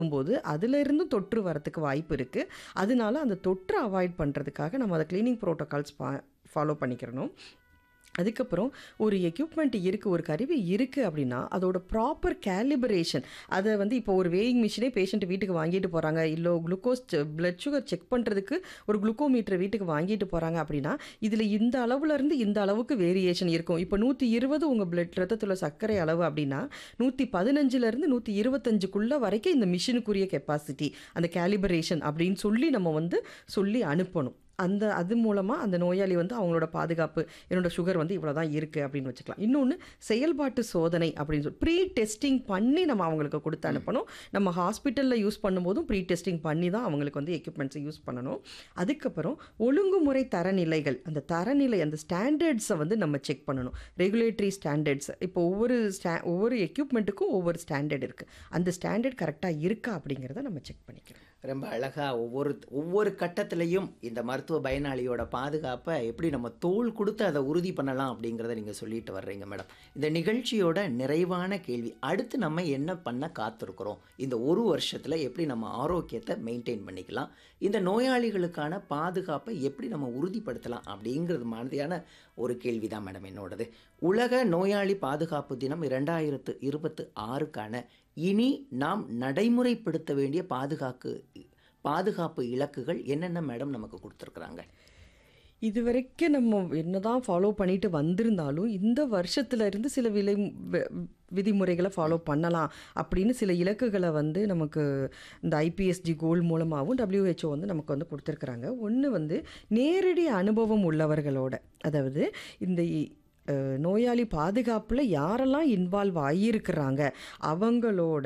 போது அதிலிருந்தும் தொற்று வரத்துக்கு வாய்ப்பு இருக்குது அதனால அந்த தொற்று அவாய்ட் பண்ணுறதுக்காக நம்ம அதை க்ளீனிங் ப்ரோட்டோகால்ஸ் பா ஃபாலோ பண்ணிக்கிறணும் அதுக்கப்புறம் ஒரு எக்யூப்மெண்ட் இருக்குது ஒரு கருவி இருக்குது அப்படின்னா அதோட ப்ராப்பர் கேலிபரேஷன் அதை வந்து இப்போ ஒரு வேயிங் மிஷினே பேஷண்ட் வீட்டுக்கு வாங்கிட்டு போகிறாங்க இல்லை குளுக்கோஸ் பிளட் சுகர் செக் பண்ணுறதுக்கு ஒரு குளுக்கோமீட்டர் வீட்டுக்கு வாங்கிட்டு போகிறாங்க அப்படின்னா இதில் இந்த அளவுல இருந்து இந்த அளவுக்கு வேரியேஷன் இருக்கும் இப்போ நூற்றி இருபது உங்கள் பிளட் ரத்தத்தில் சர்க்கரை அளவு அப்படின்னா நூற்றி பதினஞ்சுலேருந்து நூற்றி இருபத்தஞ்சுக்குள்ளே வரைக்கும் இந்த மிஷினுக்குரிய கெப்பாசிட்டி அந்த கேலிபரேஷன் அப்படின்னு சொல்லி நம்ம வந்து சொல்லி அனுப்பணும் அந்த அது மூலமாக அந்த நோயாளி வந்து அவங்களோட பாதுகாப்பு என்னோட சுகர் வந்து இவ்வளோ தான் இருக்குது அப்படின்னு வச்சுக்கலாம் இன்னொன்று செயல்பாட்டு சோதனை அப்படின்னு சொல்லி ப்ரீ டெஸ்டிங் பண்ணி நம்ம அவங்களுக்கு கொடுத்து அனுப்பணும் நம்ம ஹாஸ்பிட்டலில் யூஸ் பண்ணும்போதும் ப்ரீ டெஸ்டிங் பண்ணி தான் அவங்களுக்கு வந்து எக்யூப்மெண்ட்ஸை யூஸ் பண்ணணும் அதுக்கப்புறம் ஒழுங்குமுறை தரநிலைகள் அந்த தரநிலை அந்த ஸ்டாண்டர்ட்ஸை வந்து நம்ம செக் பண்ணணும் ரெகுலேட்டரி ஸ்டாண்டர்ட்ஸ் இப்போ ஒவ்வொரு ஸ்டா ஒவ்வொரு எக்யூப்மெண்ட்டுக்கும் ஒவ்வொரு ஸ்டாண்டர்ட் இருக்குது அந்த ஸ்டாண்டர்ட் கரெக்டாக இருக்கா அப்படிங்கிறத நம்ம செக் பண்ணிக்கிறோம் ரொம்ப அழகாக ஒவ்வொரு ஒவ்வொரு கட்டத்திலையும் இந்த மருத்துவ பயனாளியோட பாதுகாப்பை எப்படி நம்ம தோள் கொடுத்து அதை உறுதி பண்ணலாம் அப்படிங்கிறத நீங்கள் சொல்லிட்டு வர்றீங்க மேடம் இந்த நிகழ்ச்சியோட நிறைவான கேள்வி அடுத்து நம்ம என்ன பண்ண காத்திருக்கிறோம் இந்த ஒரு வருஷத்தில் எப்படி நம்ம ஆரோக்கியத்தை மெயின்டைன் பண்ணிக்கலாம் இந்த நோயாளிகளுக்கான பாதுகாப்பை எப்படி நம்ம உறுதிப்படுத்தலாம் அப்படிங்கிறது மாதிரியான ஒரு கேள்வி தான் மேடம் என்னோடது உலக நோயாளி பாதுகாப்பு தினம் இரண்டாயிரத்து இருபத்து ஆறுக்கான இனி நாம் நடைமுறைப்படுத்த வேண்டிய பாதுகாப்பு பாதுகாப்பு இலக்குகள் என்னென்ன மேடம் நமக்கு கொடுத்துருக்குறாங்க இது வரைக்கும் நம்ம என்னதான் ஃபாலோ பண்ணிட்டு வந்திருந்தாலும் இந்த வருஷத்துல இருந்து சில விலை வி- விதிமுறைகளை ஃபாலோ பண்ணலாம் அப்படின்னு சில இலக்குகளை வந்து நமக்கு இந்த ஐபிஎஸ்டி கோல் மூலமாகவும் WHO வந்து நமக்கு வந்து கொடுத்துருக்குறாங்க ஒன்று வந்து நேரடி அனுபவம் உள்ளவர்களோட அதாவது இந்த இ- அஹ், நோயாளி பாதுகாப்பில் யாரெல்லாம் இன்வால்வ் ஆகியிருக்கிறாங்க அவங்களோட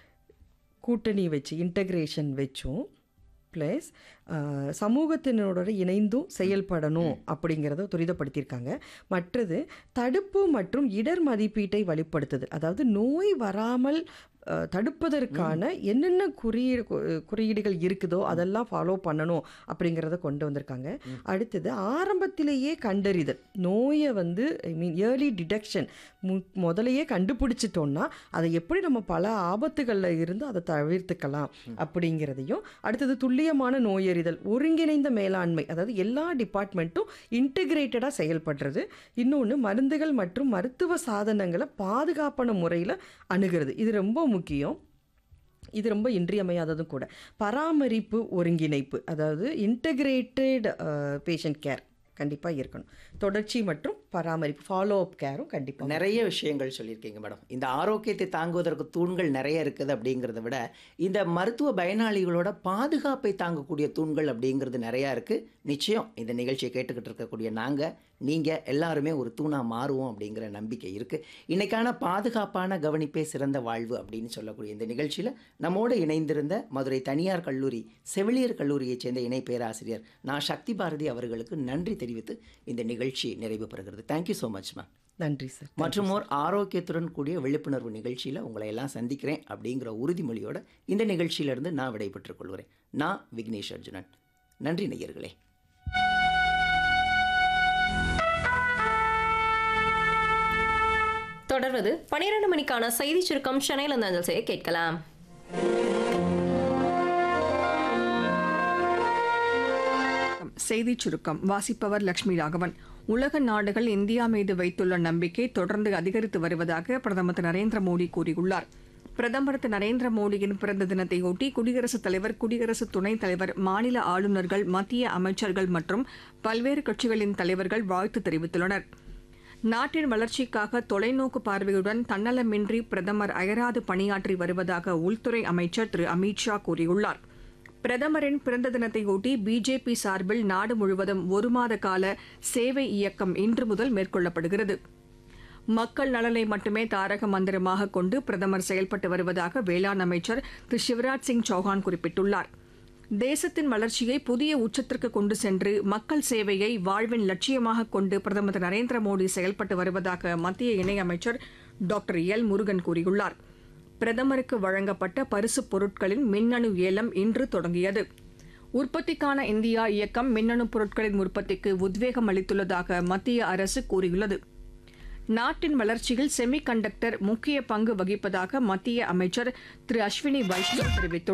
கூட்டணி வச்சு இன்டகிரேஷன் வச்சும் ப்ளஸ் சமூகத்தினரோட இணைந்தும் செயல்படணும் அப்படிங்கிறத துரிதப்படுத்தியிருக்காங்க மற்றது தடுப்பு மற்றும் இடர் மதிப்பீட்டை வலுப்படுத்துது அதாவது நோய் வராமல் அஹ், தடுப்பதற்கான என்னென்ன குறியீடு கு- குறியீடுகள் இருக்குதோ அதெல்லாம் ஃபாலோ பண்ணணும் அப்படிங்கிறத கொண்டு வந்திருக்காங்க அடுத்தது ஆரம்பத்திலேயே கண்டறிதல் நோயை வந்து ஐ மீன் ஏர்லி டிடெக்ஷன் முதலையே கண்டுபிடிச்சிட்டோம்னா அதை எப்படி நம்ம பல ஆபத்துகளில் இருந்து அதை தவிர்த்துக்கலாம் அப்படிங்கிறதையும் அடுத்தது துல்லியமான நோயறிதல் ஒருங்கிணைந்த மேலாண்மை அதாவது எல்லா டிபார்ட்மெண்ட்டும் இன்டிகிரேட்டடாக செயல்படுறது இன்னொன்று மருந்துகள் மற்றும் மருத்துவ சாதனங்களை பாதுகாப்பான முறையில் அணுகிறது இது ரொம்ப முக்கியம் இது ரொம்ப இன்றியமையாததும் கூட பராமரிப்பு ஒருங்கிணைப்பு அதாவது இன்டகிரேட்டட் பேஷண்ட் கேர் கண்டிப்பாக இருக்கணும் தொடர்ச்சி மற்றும் பராமரிப்பு ஃபாலோ அப் கேரும் கண்டிப்பாக நிறைய விஷயங்கள் சொல்லியிருக்கீங்க மேடம் இந்த ஆரோக்கியத்தை தாங்குவதற்கு தூண்கள் நிறைய இருக்குது அப்படிங்கிறத விட இந்த மருத்துவ பயனாளிகளோட பாதுகாப்பை தாங்கக்கூடிய தூண்கள் அப்படிங்கிறது நிறையா இருக்குது நிச்சயம் இந்த நிகழ்ச்சியை கேட்டுக்கிட்டு இருக்கக்கூடிய நாங்கள் நீங்கள் எல்லாருமே ஒரு தூணாக மாறுவோம் அப்படிங்கிற நம்பிக்கை இருக்குது இன்றைக்கான பாதுகாப்பான கவனிப்பே சிறந்த வாழ்வு அப்படின்னு சொல்லக்கூடிய இந்த நிகழ்ச்சியில் நம்மோடு இணைந்திருந்த மதுரை தனியார் கல்லூரி செவிலியர் கல்லூரியைச் சேர்ந்த இணை பேராசிரியர் நான் சக்தி பாரதி அவர்களுக்கு நன்றி தெரிவித்து இந்த நிகழ்ச்சி நிறைவு பெறுகிறது தேங்க்யூ ஸோ மச் மேம் நன்றி சார் மற்றும் ஓர் ஆரோக்கியத்துடன் கூடிய விழிப்புணர்வு நிகழ்ச்சியில் உங்களை எல்லாம் சந்திக்கிறேன் அப்படிங்கிற உறுதிமொழியோட இந்த நிகழ்ச்சியிலிருந்து நான் விடைபெற்றுக் கொள்கிறேன் நான் விக்னேஷ் அர்ஜுனன் நன்றி நேயர்களே தொடர்வது பனிரெண்டு மணிக்கான செய்தி சுருக்கம் சென்னையில் அஞ்சல் செய்ய கேட்கலாம் செய்திச் சுருக்கம் வாசிப்பவர் லட்சுமி ராகவன் உலக நாடுகள் இந்தியா மீது வைத்துள்ள நம்பிக்கை தொடர்ந்து அதிகரித்து வருவதாக பிரதமர் திரு நரேந்திர மோடி கூறியுள்ளார் பிரதமர் திரு நரேந்திர மோடியின் பிறந்த தினத்தையொட்டி குடியரசுத் தலைவர் குடியரசு துணைத் தலைவர் மாநில ஆளுநர்கள் மத்திய அமைச்சர்கள் மற்றும் பல்வேறு கட்சிகளின் தலைவர்கள் வாழ்த்து தெரிவித்துள்ளனர் நாட்டின் வளர்ச்சிக்காக தொலைநோக்கு பார்வையுடன் தன்னலமின்றி பிரதமர் அயராது பணியாற்றி வருவதாக உள்துறை அமைச்சர் திரு அமித்ஷா கூறியுள்ளார் பிரதமரின் பிறந்த தினத்தையொட்டி பிஜேபி சார்பில் நாடு முழுவதும் ஒரு மாத கால சேவை இயக்கம் இன்று முதல் மேற்கொள்ளப்படுகிறது மக்கள் நலனை மட்டுமே தாரக மந்திரமாக கொண்டு பிரதமர் செயல்பட்டு வருவதாக வேளாண் அமைச்சர் திரு சிவராஜ் சிங் சௌஹான் குறிப்பிட்டுள்ளார் தேசத்தின் வளர்ச்சியை புதிய உச்சத்திற்கு கொண்டு சென்று மக்கள் சேவையை வாழ்வின் லட்சியமாக கொண்டு பிரதமர் திரு நரேந்திர மோடி செயல்பட்டு வருவதாக மத்திய இணையமைச்சர் டாக்டர் எல் முருகன் கூறியுள்ளார் பிரதமருக்கு வழங்கப்பட்ட பரிசுப் பொருட்களின் மின்னணு ஏலம் இன்று தொடங்கியது உற்பத்திக்கான இந்தியா இயக்கம் மின்னணு பொருட்களின் உற்பத்திக்கு உத்வேகம் அளித்துள்ளதாக மத்திய அரசு கூறியுள்ளது நாட்டின் வளர்ச்சியில் செமி கண்டக்டர் முக்கிய பங்கு வகிப்பதாக மத்திய அமைச்சர் திரு அஸ்வினி வைஷ்ணவ் தெரிவித்துள்ளார்